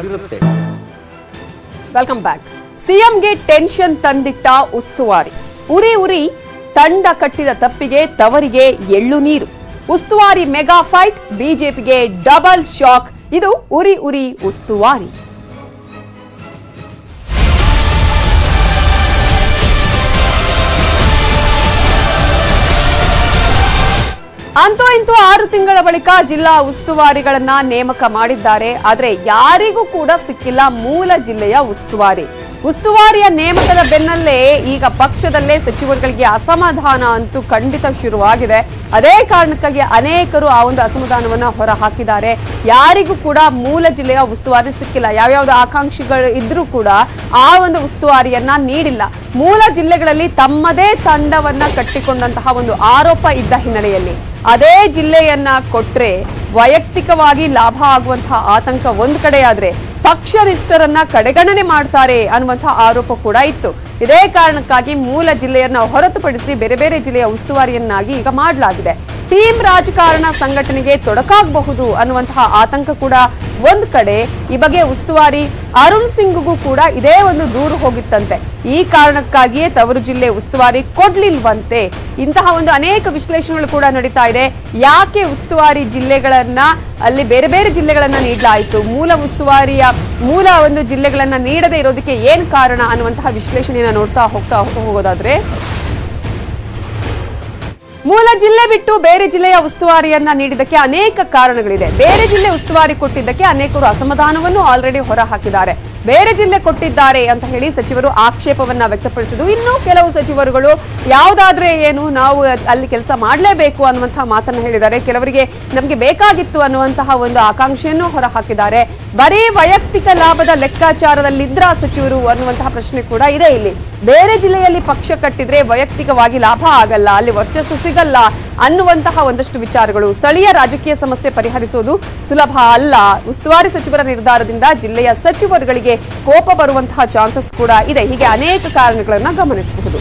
ಇರುತ್ತೆ welcome back ಸಿಎಂಗೆ tension ತಂದಿಟ್ಟ ಉಸ್ತುವಾರಿ ಉರಿ ಉರಿ ತಂಡ ಕಟ್ಟಿದ ತಪ್ಪಿಗೆ ತವರಿಗೆ ಎಳ್ಳು ನೀರು ಉಸ್ತುವಾರಿ ಮೆಗಾ ಫೈಟ್ ಬಿಜೆಪಿಗೆ ಡಬಲ್ ಶಾಕ್ ಇದು ಉರಿ ಉರಿ ಉಸ್ತುವಾರಿ ಅಂತೂ ಇಂತೂ ಆರು ತಿಂಗಳ ಬಳಿಕ ಜಿಲ್ಲಾ ಉಸ್ತುವಾರಿಗಳನ್ನ ನೇಮಕ ಮಾಡಿದ್ದಾರೆ ಆದ್ರೆ ಯಾರಿಗೂ ಕೂಡ ಸಿಕ್ಕಿಲ್ಲ ಮೂಲ ಜಿಲ್ಲೆಯ ಉಸ್ತುವಾರಿ ಉಸ್ತುವಾರಿಯ ನೇಮಕದ ಬೆನ್ನಲ್ಲೇ ಈಗ ಪಕ್ಷದಲ್ಲೇ ಸಚಿವರುಗಳಿಗೆ ಅಸಮಾಧಾನ ಅಂತೂ ಖಂಡಿತ ಶುರುವಾಗಿದೆ ಅದೇ ಕಾರಣಕ್ಕಾಗಿ ಅನೇಕರು ಆ ಒಂದು ಅಸಮಾಧಾನವನ್ನ ಹೊರ ಹಾಕಿದ್ದಾರೆ ಯಾರಿಗೂ ಕೂಡ ಮೂಲ ಜಿಲ್ಲೆಯ ಉಸ್ತುವಾರಿ ಸಿಕ್ಕಿಲ್ಲ ಯಾವ್ಯಾವ್ದು ಆಕಾಂಕ್ಷಿಗಳು ಇದ್ರೂ ಕೂಡ ಆ ಒಂದು ಉಸ್ತುವಾರಿಯನ್ನ ನೀಡಿಲ್ಲ ಮೂಲ ಜಿಲ್ಲೆಗಳಲ್ಲಿ ತಮ್ಮದೇ ತಂಡವನ್ನ ಕಟ್ಟಿಕೊಂಡಂತಹ ಒಂದು ಆರೋಪ ಇದ್ದ ಹಿನ್ನೆಲೆಯಲ್ಲಿ ಅದೇ ಜಿಲ್ಲೆಯನ್ನ ಕೊಟ್ರೆ ವೈಯಕ್ತಿಕವಾಗಿ ಲಾಭ ಆಗುವಂತಹ ಆತಂಕ ಒಂದ್ ಕಡೆ ಆದ್ರೆ ಪಕ್ಷನಿಷ್ಠರನ್ನ ಕಡೆಗಣನೆ ಮಾಡ್ತಾರೆ ಅನ್ನುವಂತಹ ಆರೋಪ ಕೂಡ ಇತ್ತು ಇದೇ ಕಾರಣಕ್ಕಾಗಿ ಮೂಲ ಜಿಲ್ಲೆಯನ್ನ ಹೊರತುಪಡಿಸಿ ಬೇರೆ ಬೇರೆ ಜಿಲ್ಲೆಯ ಉಸ್ತುವಾರಿಯನ್ನಾಗಿ ಈಗ ಮಾಡಲಾಗಿದೆ ಟೀಮ್ ರಾಜಕಾರಣ ಸಂಘಟನೆಗೆ ತೊಡಕಾಗಬಹುದು ಅನ್ನುವಂತಹ ಆತಂಕ ಕೂಡ ಒಂದ್ ಕಡೆ ಈ ಬಗ್ಗೆ ಉಸ್ತುವಾರಿ ಅರುಣ್ ಸಿಂಗ್ಗೂ ಕೂಡ ಇದೇ ಒಂದು ದೂರು ಹೋಗಿತ್ತಂತೆ ಈ ಕಾರಣಕ್ಕಾಗಿಯೇ ತವರು ಜಿಲ್ಲೆ ಉಸ್ತುವಾರಿ ಕೊಡ್ಲಿಲ್ವಂತೆ ಇಂತಹ ಒಂದು ಅನೇಕ ವಿಶ್ಲೇಷಣೆಗಳು ಕೂಡ ನಡೀತಾ ಇದೆ ಯಾಕೆ ಉಸ್ತುವಾರಿ ಜಿಲ್ಲೆಗಳನ್ನ ಅಲ್ಲಿ ಬೇರೆ ಬೇರೆ ಜಿಲ್ಲೆಗಳನ್ನ ನೀಡಲಾಯಿತು ಮೂಲ ಉಸ್ತುವಾರಿಯ ಮೂಲ ಒಂದು ಜಿಲ್ಲೆಗಳನ್ನ ನೀಡದೇ ಇರೋದಕ್ಕೆ ಏನ್ ಕಾರಣ ಅನ್ನುವಂತಹ ವಿಶ್ಲೇಷಣೆಯನ್ನ ನೋಡ್ತಾ ಹೋಗ್ತಾ ಹೋಗೋದಾದ್ರೆ ಮೂಲ ಜಿಲ್ಲೆ ಬಿಟ್ಟು ಬೇರೆ ಜಿಲ್ಲೆಯ ಉಸ್ತುವಾರಿಯನ್ನ ನೀಡಿದ್ದಕ್ಕೆ ಅನೇಕ ಕಾರಣಗಳಿದೆ ಬೇರೆ ಜಿಲ್ಲೆ ಉಸ್ತುವಾರಿ ಕೊಟ್ಟಿದ್ದಕ್ಕೆ ಅನೇಕರು ಅಸಮಾಧಾನವನ್ನು ಆಲ್ರೆಡಿ ಹೊರ ಹಾಕಿದ್ದಾರೆ ಬೇರೆ ಜಿಲ್ಲೆ ಕೊಟ್ಟಿದ್ದಾರೆ ಅಂತ ಹೇಳಿ ಸಚಿವರು ಆಕ್ಷೇಪವನ್ನ ವ್ಯಕ್ತಪಡಿಸಿದ್ದು ಇನ್ನು ಕೆಲವು ಸಚಿವರುಗಳು ಯಾವುದಾದ್ರೆ ಏನು ನಾವು ಅಲ್ಲಿ ಕೆಲಸ ಮಾಡಲೇಬೇಕು ಅನ್ನುವಂತಹ ಮಾತನ್ನ ಹೇಳಿದ್ದಾರೆ ಕೆಲವರಿಗೆ ನಮಗೆ ಬೇಕಾಗಿತ್ತು ಅನ್ನುವಂತಹ ಒಂದು ಆಕಾಂಕ್ಷೆಯನ್ನು ಹೊರ ಹಾಕಿದ್ದಾರೆ ಬರೀ ವೈಯಕ್ತಿಕ ಲಾಭದ ಲೆಕ್ಕಾಚಾರದಲ್ಲಿದ್ರ ಸಚಿವರು ಅನ್ನುವಂತಹ ಪ್ರಶ್ನೆ ಕೂಡ ಇದೆ ಇಲ್ಲಿ ಬೇರೆ ಜಿಲ್ಲೆಯಲ್ಲಿ ಪಕ್ಷ ಕಟ್ಟಿದ್ರೆ ವೈಯಕ್ತಿಕವಾಗಿ ಲಾಭ ಆಗಲ್ಲ ಅಲ್ಲಿ ವರ್ಚಸ್ಸು ಸಿಗಲ್ಲ ಅನ್ನುವಂತಹ ಒಂದಷ್ಟು ವಿಚಾರಗಳು ಸ್ಥಳೀಯ ರಾಜಕೀಯ ಸಮಸ್ಯೆ ಪರಿಹರಿಸುವುದು ಸುಲಭ ಅಲ್ಲ ಉಸ್ತುವಾರಿ ಸಚಿವರ ನಿರ್ಧಾರದಿಂದ ಜಿಲ್ಲೆಯ ಸಚಿವರುಗಳಿಗೆ ಕೋಪ ಬರುವಂತಹ ಚಾನ್ಸಸ್ ಕೂಡ ಇದೆ ಹೀಗೆ ಅನೇಕ ಕಾರಣಗಳನ್ನ ಗಮನಿಸಬಹುದು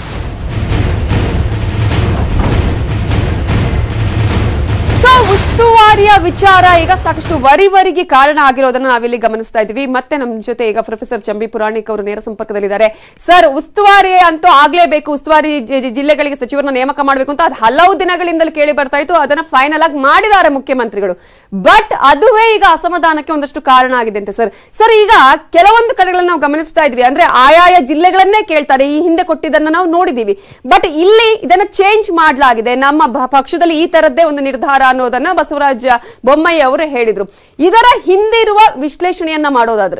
ಸೊ ಉಸ್ತುವಾರಿಯ ವಿಚಾರ ಈಗ ಸಾಕಷ್ಟು ವರಿವರಿಗೆ ಕಾರಣ ಆಗಿರೋದನ್ನ ನಾವಿಲ್ಲಿ ಗಮನಿಸ್ತಾ ಇದ್ದೀವಿ ಮತ್ತೆ ನಮ್ಮ ಜೊತೆ ಈಗ ಪ್ರೊಫೆಸರ್ ಚಂಬಿ ಪುರಾಣಿಕ್ ಅವರು ನೇರ ಸಂಪರ್ಕದಲ್ಲಿದ್ದಾರೆ ಸರ್ ಉಸ್ತುವಾರಿ ಅಂತೂ ಆಗ್ಲೇಬೇಕು ಉಸ್ತುವಾರಿ ಜಿ- ಜಿ- ಜಿಲ್ಲೆಗಳಿಗೆ ಸಚಿವರನ್ನ ನೇಮಕ ಮಾಡಬೇಕು ಅಂತ ಅದು ಹಲವು ದಿನಗಳಿಂದಲೂ ಕೇಳಿ ಬರ್ತಾ ಇತ್ತು ಅದನ್ನ ಫೈನಲ್ ಆಗಿ ಮಾಡಿದ್ದಾರೆ ಮುಖ್ಯಮಂತ್ರಿಗಳು ಬಟ್ ಅದುವೇ ಈಗ ಅಸಮಾಧಾನಕ್ಕೆ ಒಂದಷ್ಟು ಕಾರಣ ಆಗಿದೆ ಅಂತ ಸರ್ ಸರ್ ಈಗ ಕೆಲವೊಂದು ಕಡೆಗಳನ್ನ ನಾವು ಗಮನಿಸ್ತಾ ಇದ್ವಿ ಅಂದ್ರೆ ಆಯಾಯ ಜಿಲ್ಲೆಗಳನ್ನೇ ಕೇಳ್ತಾರೆ ಈ ಹಿಂದೆ ಕೊಟ್ಟಿದ್ದನ್ನ ನಾವು ನೋಡಿದೀವಿ ಬಟ್ ಇಲ್ಲಿ ಇದನ್ನ ಚೇಂಜ್ ಮಾಡಲಾಗಿದೆ ನಮ್ಮ ಭ- ಪಕ್ಷದಲ್ಲಿ ಈ ತರದ್ದೇ ಒಂದು ನಿರ್ಧಾರ ಅನ್ನೋದನ್ನ ಬಸವರಾಜ ಬೊಮ್ಮಾಯಿ ಅವರು ಹೇಳಿದ್ರು ಇದರ ಹಿಂದಿರುವ ವಿಶ್ಲೇಷಣೆಯನ್ನ ಮಾಡೋದಾದ್ರೆ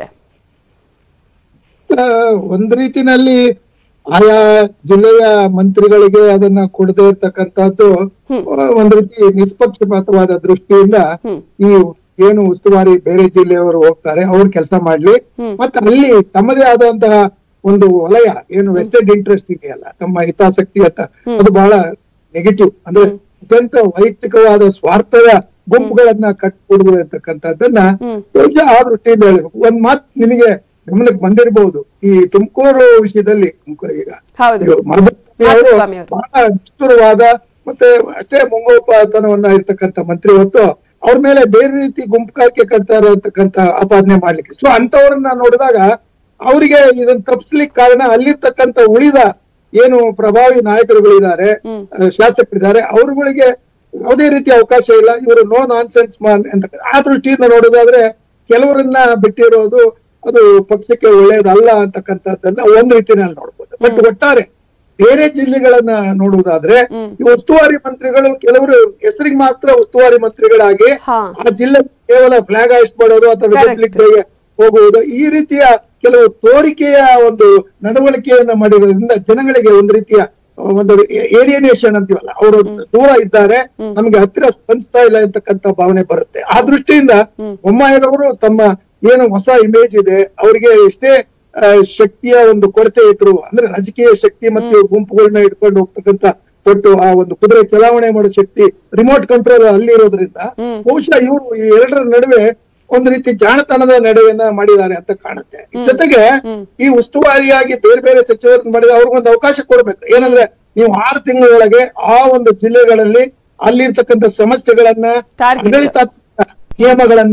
ಆ, ಒಂದ್ ರೀತಿನಲ್ಲಿ ಆಯಾ ಜಿಲ್ಲೆಯ ಮಂತ್ರಿಗಳಿಗೆ ಅದನ್ನ ಕೊಡದೇ ಇರ್ತಕ್ಕಂಥದ್ದು ಆ, ಒಂದ್ ರೀತಿ ನಿಷ್ಪಕ್ಷಪಾತವಾದ ದೃಷ್ಟಿಯಿಂದ ಈ ಏನು ಉಸ್ತುವಾರಿ ಬೇರೆ ಜಿಲ್ಲೆಯವರು ಹೋಗ್ತಾರೆ ಅವ್ರು ಕೆಲಸ ಮಾಡ್ಲಿ ಮತ್ತೆ ಅಲ್ಲಿ ತಮ್ಮದೇ ಆದಂತಹ ಒಂದು ವಲಯ ಏನು ವೆಸ್ಟೆಡ್ ಇಂಟ್ರೆಸ್ಟ್ ಇದೆಯಲ್ಲ ತಮ್ಮ ಹಿತಾಸಕ್ತಿ ಅಂತ ಅದು ಬಹಳ ನೆಗೆಟಿವ್ ಅಂದ್ರೆ ಅತ್ಯಂತ ವೈಯಕ್ತಿಕವಾದ ಸ್ವಾರ್ಥದ ಗುಂಪುಗಳನ್ನ ಕಟ್ಕೊಡುದು ಅಂತಕ್ಕಂಥದ್ದನ್ನ ಬಹುಶಃ ಆ ದೃಷ್ಟಿಯಿಂದ ಹೇಳ್ಬೇಕು ಒಂದ್ ಮಾತ್ ನಿಮಗೆ ಗಮನಕ್ಕೆ ಬಂದಿರಬಹುದು ಈ ತುಮಕೂರು ವಿಷಯದಲ್ಲಿ ತುಮ್ಕೂ- ಈಗ ಹೌದು ಇದು ಮಾಧುಸ್ವಾಮಿ ಅವರು ಮಾಧುಸ್ವಾಮಿ ಅವರು. ಬಹಳ ನಿಷ್ಠುರವಾದ ಮತ್ತೆ ಅಷ್ಟೇ ಮುಂಗೋಪತನವನ್ನ ಇರ್ತಕ್ಕಂಥ ಮಂತ್ರಿ ಹೊತ್ತು ಅವ್ರ ಮೇಲೆ ಬೇರೆ ರೀತಿ ಗುಂಪುಗಾರಿಕೆ ಕಟ್ತಾ ಇರತಕ್ಕಂತ ಆಪಾದನೆ ಮಾಡ್ಲಿಕ್ಕೆ ಸೊ ಅಂತವ್ರನ್ನ ನೋಡಿದಾಗ ಅವರಿಗೆ ಇದನ್ನ ತಪ್ಪಿಸ್ಲಿಕ್ಕೆ ಕಾರಣ ಅಲ್ಲಿರ್ತಕ್ಕಂಥ ಉಳಿದ ಏನು ಪ್ರಭಾವಿ ನಾಯಕರುಗಳಿದ್ದಾರೆ ಅಹ್, ಶಾಸಕರಿದ್ದಾರೆ ಅವ್ರುಗಳಿಗೆ ಯಾವುದೇ ರೀತಿ ಅವಕಾಶ ಇಲ್ಲ ಇವರು ನೋ ನಾನ್ ಸೆನ್ಸ್ ಮಾನ್ ಅಂತ ಆ ದೃಷ್ಟಿಯಿಂದ ನೋಡೋದಾದ್ರೆ ಕೆಲವರನ್ನ ಬಿಟ್ಟಿರೋದು ಅದು ಪಕ್ಷಕ್ಕೆ ಒಳ್ಳೇದಲ್ಲ ಅಂತಕ್ಕಂಥದ್ದನ್ನ ಒಂದ್ ರೀತಿನಲ್ಲಿ ನೋಡ್ಬೋದು ಬಟ್ ಒಟ್ಟಾರೆ ಬೇರೆ ಜಿಲ್ಲೆಗಳನ್ನ ನೋಡುವುದಾದ್ರೆ ಈ ಉಸ್ತುವಾರಿ ಮಂತ್ರಿಗಳು ಕೆಲವರು ಹೆಸರಿಗೆ ಮಾತ್ರ ಉಸ್ತುವಾರಿ ಮಂತ್ರಿಗಳಾಗಿ ಹಾ. ಆ ಜಿಲ್ಲೆ ಕೇವಲ ಫ್ಲಾಗ್ ಹಾಯಿಸ್ಟ್ ಮಾಡೋದು ಅಥವಾ Correct. ರಿಪಬ್ಲಿಕ್ ಡೇಗೆ ಹೋಗುವುದು ಈ ರೀತಿಯ ಕೆಲವು ತೋರಿಕೆಯ ಒಂದು ನಡವಳಿಕೆಯನ್ನ ಮಾಡಿರೋದ್ರಿಂದ ಜನಗಳಿಗೆ ಒಂದು ರೀತಿಯ ಒಂದು ಏರಿಯನೇಷನ್ ಅಂತೀವಲ್ಲ ಅವರು ದೂರ ಇದ್ದಾರೆ ನಮ್ಗೆ ಹತ್ತಿರ ಸ್ಪಂದಿಸ್ತಾ ಇಲ್ಲ ಅಂತಕ್ಕಂಥ ಭಾವನೆ ಬರುತ್ತೆ ಆ ದೃಷ್ಟಿಯಿಂದ ಬೊಮ್ಮಾಯಿರವರು ತಮ್ಮ ಏನು ಹೊಸ ಇಮೇಜ್ ಇದೆ ಅವರಿಗೆ ಎಷ್ಟೇ ಆ, ಶಕ್ತಿಯ ಒಂದು ಕೊರತೆ ಇದ್ರು ಅಂದ್ರೆ ರಾಜಕೀಯ ಶಕ್ತಿ ಮತ್ತು ಗುಂಪುಗಳನ್ನ ಇಟ್ಕೊಂಡು ಹೋಗ್ತಕ್ಕಂಥ ಕೊಟ್ಟು ಆ ಒಂದು ಕುದುರೆ ಚಲಾವಣೆ ಮಾಡೋ ಶಕ್ತಿ ರಿಮೋಟ್ ಕಂಟ್ರೋಲ್ ಅಲ್ಲಿ ಇರೋದ್ರಿಂದ ಬಹುಶಃ ಇವರು ಈ ಎರಡರ ನಡುವೆ ಒಂದು ರೀತಿ ಜಾಣತನದ ನಡೆಯನ್ನ ಮಾಡಿದ್ದಾರೆ ಅಂತ ಕಾಣುತ್ತೆ ಜೊತೆಗೆ ಈ ಉಸ್ತುವಾರಿಯಾಗಿ ಬೇರೆ ಬೇರೆ ಸಚಿವರನ್ನ ಮಾಡಿದ ಅವ್ರಿಗೊಂದು ಅವಕಾಶ ಕೊಡ್ಬೇಕು ಏನಂದ್ರೆ ನೀವು ಆರು ತಿಂಗಳೊಳಗೆ ಆ ಒಂದು ಜಿಲ್ಲೆಗಳಲ್ಲಿ ಅಲ್ಲಿರ್ತಕ್ಕಂಥ ಸಮಸ್ಯೆಗಳನ್ನ Target. ಆಡಳಿತಾತ್ಮಕ ನಿಯಮಗಳನ್ನ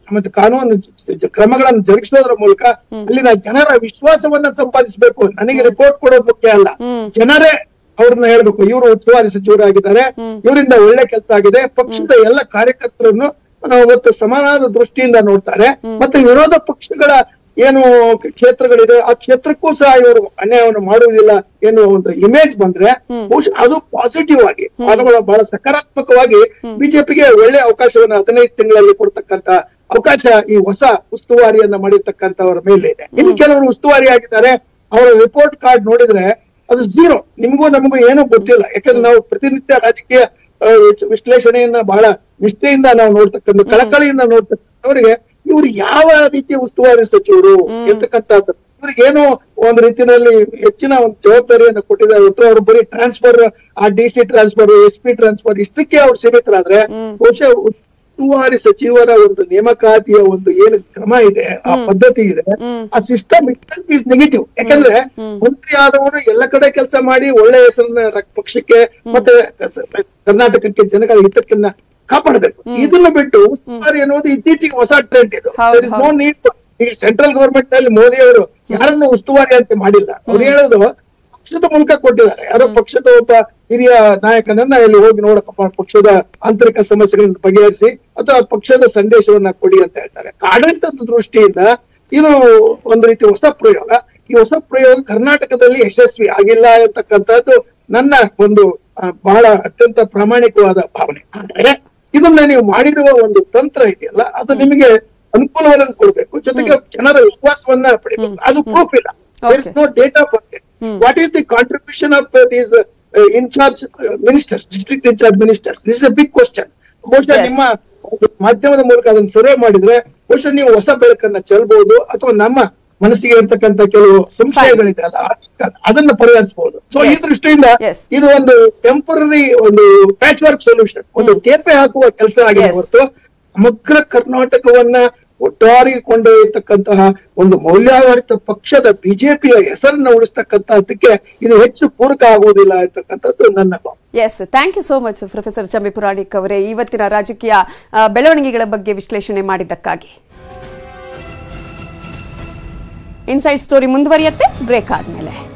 ಮತ್ತೆ ಕಾನೂನು ಜ- ಜ- ಕ್ರಮಗಳನ್ನು ಜರುಗಿಸೋದ್ರ ಮೂಲಕ ಅಲ್ಲಿನ ಜನರ ವಿಶ್ವಾಸವನ್ನ ಸಂಪಾದಿಸಬೇಕು ನನಗೆ ರಿಪೋರ್ಟ್ ಕೊಡೋದು ಮುಖ್ಯ ಅಲ್ಲ ಜನರೇ ಅವ್ರನ್ನ ಹೇಳ್ಬೇಕು ಇವರು ಉಸ್ತುವಾರಿ ಸಚಿವರಾಗಿದ್ದಾರೆ ಇವರಿಂದ ಒಳ್ಳೆ ಕೆಲಸ ಆಗಿದೆ ಪಕ್ಷದ ಎಲ್ಲ ಕಾರ್ಯಕರ್ತರನ್ನು ಆ, ಇವತ್ತು ಸಮಾನವಾದ ದೃಷ್ಟಿಯಿಂದ ನೋಡ್ತಾರೆ ಮತ್ತೆ ವಿರೋಧ ಪಕ್ಷಗಳ ಏನು ಕ್ಷೇತ್ರಗಳಿದೆ ಆ ಕ್ಷೇತ್ರಕ್ಕೂ ಸಹ ಇವರು ಅನ್ಯಾಯವನ್ನು ಮಾಡುವುದಿಲ್ಲ ಎನ್ನುವ ಒಂದು ಇಮೇಜ್ ಬಂದ್ರೆ ಬಹುಶಃ ಅದು ಪಾಸಿಟಿವ್ ಆಗಿ ಬಹಳ ಬಹಳ ಸಕಾರಾತ್ಮಕವಾಗಿ ಬಿಜೆಪಿಗೆ ಒಳ್ಳೆ ಅವಕಾಶವನ್ನು ಹದಿನೈದು ತಿಂಗಳಲ್ಲಿ ಕೊಡ್ತಕ್ಕಂತ ಅವಕಾಶ ಈ ಹೊಸ ಉಸ್ತುವಾರಿಯನ್ನ ಮಾಡಿರ್ತಕ್ಕಂಥವರ ಮೇಲೆ ಇದೆ ಇನ್ನು ಕೆಲವರು ಉಸ್ತುವಾರಿ ಆಗಿದ್ದಾರೆ ಅವರ ರಿಪೋರ್ಟ್ ಕಾರ್ಡ್ ನೋಡಿದ್ರೆ ಅದು ಝೀರೋ ನಿಮಗೂ ನಮಗೂ ಏನೂ ಗೊತ್ತಿಲ್ಲ ಯಾಕಂದ್ರೆ ನಾವು ಪ್ರತಿನಿತ್ಯ ರಾಜಕೀಯ ಆ, ವಿಚ್- ವಿಶ್ಲೇಷಣೆಯನ್ನ ಬಹಳ ನಿಷ್ಠೆಯಿಂದ ನಾವು ನೋಡ್ತಕ್ಕಂಥ ಕಳಕಳಿಯಿಂದ ನೋಡ್ತಕ್ಕಂಥವ್ರಿಗೆ ಇವ್ರು ಯಾವ ರೀತಿಯ ಉಸ್ತುವಾರಿ ಸಚಿವರು ಎಂತಕ್ಕಂಥದ್ದು ಇವ್ರಿಗೇನೋ ಒಂದು ರೀತಿಯಲ್ಲಿ ಹೆಚ್ಚಿನ ಒಂದು ಜವಾಬ್ದಾರಿಯನ್ನು ಕೊಟ್ಟಿದ್ದಾರೆ ಹೊರತು ಅವ್ರು ಬರೀ ಟ್ರಾನ್ಸ್ಫರ್ ಆ D C transfer S P transfer ಇಷ್ಟಕ್ಕೆ ಅವ್ರು ಸೀಮಿತರಾದ್ರೆ ಬಹುಶಃ ಉಸ್ತುವಾರಿ ಸಚಿವರ ಒಂದು ನೇಮಕಾತಿಯ ಒಂದು ಏನು ಕ್ರಮ ಇದೆ ಆ ಪದ್ಧತಿ ಇದೆ ಆ ಸಿಸ್ಟಮ್ ಇಟ್ ಈಸ್ ನೆಗೆಟಿವ್ ಯಾಕಂದ್ರೆ ಮಂತ್ರಿ ಆದವನು ಎಲ್ಲ ಕಡೆ ಕೆಲಸ ಮಾಡಿ ಒಳ್ಳೆ ಹೆಸರನ್ನ ರ- ಪಕ್ಷಕ್ಕೆ ಮತ್ತೆ ಕ- ಕರ್ನಾಟಕಕ್ಕೆ ಜನಗಳ ಹಿತಕ್ಕನ್ನ ಕಾಪಾಡಬೇಕು ಇದನ್ನ ಬಿಟ್ಟು ಉಸ್ತುವಾರಿ ಅನ್ನೋದು ಇತ್ತೀಚೆಗೆ ಹೊಸ ಟ್ರೆಂಡ್ ಇದು ಹೌದು, ನೋ ನೀಡ್ ಈ ಸೆಂಟ್ರಲ್ ಗವರ್ಮೆಂಟ್ ನಲ್ಲಿ ಮೋದಿ ಅವರು ಯಾರನ್ನು ಉಸ್ತುವಾರಿ ಅಂತ ಮಾಡಿಲ್ಲ ಅವ್ರು ಹೇಳೋದು ಪಕ್ಷದ ಮೂಲಕ ಕೊಟ್ಟಿದ್ದಾರೆ ಯಾರೋ ಪಕ್ಷದ ಒಬ್ಬ ಹಿರಿಯ ನಾಯಕನನ್ನ ಇಲ್ಲಿ ಹೋಗಿ ನೋಡಪ್ಪ ಪಕ್ಷದ ಆಂತರಿಕ ಸಮಸ್ಯೆಗಳನ್ನ ಬಗೆಹರಿಸಿ ಅಥವಾ ಪಕ್ಷದ ಸಂದೇಶವನ್ನ ಕೊಡಿ ಅಂತ ಹೇಳ್ತಾರೆ ಆಡಳಿತದ ದೃಷ್ಟಿಯಿಂದ ಇದು ಒಂದು ರೀತಿ ಹೊಸ ಪ್ರಯೋಗ ಈ ಹೊಸ ಪ್ರಯೋಗ ಕರ್ನಾಟಕದಲ್ಲಿ ಯಶಸ್ವಿ ಆಗಿಲ್ಲ ಅಂತಕ್ಕಂಥದ್ದು ನನ್ನ ಒಂದು ಆ, ಬಹಳ ಅತ್ಯಂತ ಪ್ರಾಮಾಣಿಕವಾದ ಭಾವನೆ ಆದ್ರೆ ಇದನ್ನ ನೀವು ಮಾಡಿರುವ ಒಂದು ತಂತ್ರ ಇದೆಯಲ್ಲ ಅದು ನಿಮಗೆ ಅನುಕೂಲವನ್ನು ಕೊಡ್ಬೇಕು ಜೊತೆಗೆ ಜನರ ವಿಶ್ವಾಸವನ್ನ ಪಡಿಬೇಕು ಅದು ಪ್ರೂಫ್ ಇಲ್ಲ there is no data for it what is the contribution of these incharge ministers district incharge ministers this is a big question ಬಹುಶಃ Yes. ನಿಮ್ಮ ಒಂದು ಮಾಧ್ಯಮದ ಮೂಲಕ ಅದನ್ನ ಸರ್ವೆ ಮಾಡಿದ್ರೆ ಬಹುಶಃ ನೀವು ಹೊಸ ಬೆಳಕನ್ನ ಚೆಲ್ಬಹುದು ಅಥವಾ ನಮ್ಮ ಮನಸ್ಸಿಗೆ ಇರ್ತಕ್ಕಂಥ ಕೆಲವು ಸಂಶಯಗಳಿದೆ ಅಲ್ಲ ಅದನ್ನ ಪರಿಹರಿಸಬಹುದು ಸೊ ಈ Yes. ದೃಷ್ಟಿಯಿಂದ Yes. ಇದು ಒಂದು ಟೆಂಪರರಿ ಒಂದು ಪ್ಯಾಚ್ ವರ್ಕ್ ಸೊಲ್ಯೂಷನ್ ಒಂದು ತೇಪೆ ಹಾಕುವ ಕೆಲಸ ಆಗಿದೆ Yes. ಹೊರತು ಸಮಗ್ರ ಕರ್ನಾಟಕವನ್ನ ಒಟ್ಟಾರಿಗೆ ಕೊಂಡೊಯ್ಯತಕ್ಕಂತಹ ಒಂದು ಮೌಲ್ಯಾಧಾರಿತ ಪಕ್ಷದ ಬಿಜೆಪಿಯ ಹೆಸರನ್ನ ಉಳಿಸ್ತಕ್ಕಂತಹದಕ್ಕೆ ಇದು ಹೆಚ್ಚು ಪೂರಕ ಆಗುವುದಿಲ್ಲ ಅಂತಕ್ಕಂಥದ್ದು ನನ್ನ ಭಾವನೆ yes thank you so much professor Chambi Puranik ಅವರೇ ಇವತ್ತಿನ ರಾಜಕೀಯ ಆ, ಬೆಳವಣಿಗೆಗಳ ಬಗ್ಗೆ ವಿಶ್ಲೇಷಣೆ ಮಾಡಿದ್ದಕ್ಕಾಗಿ ಇನ್ಸೈಡ್ ಸ್ಟೋರಿ ಮುಂದುವರಿಯುತ್ತೆ ಬ್ರೇಕ್ ಆದ್ಮೇಲೆ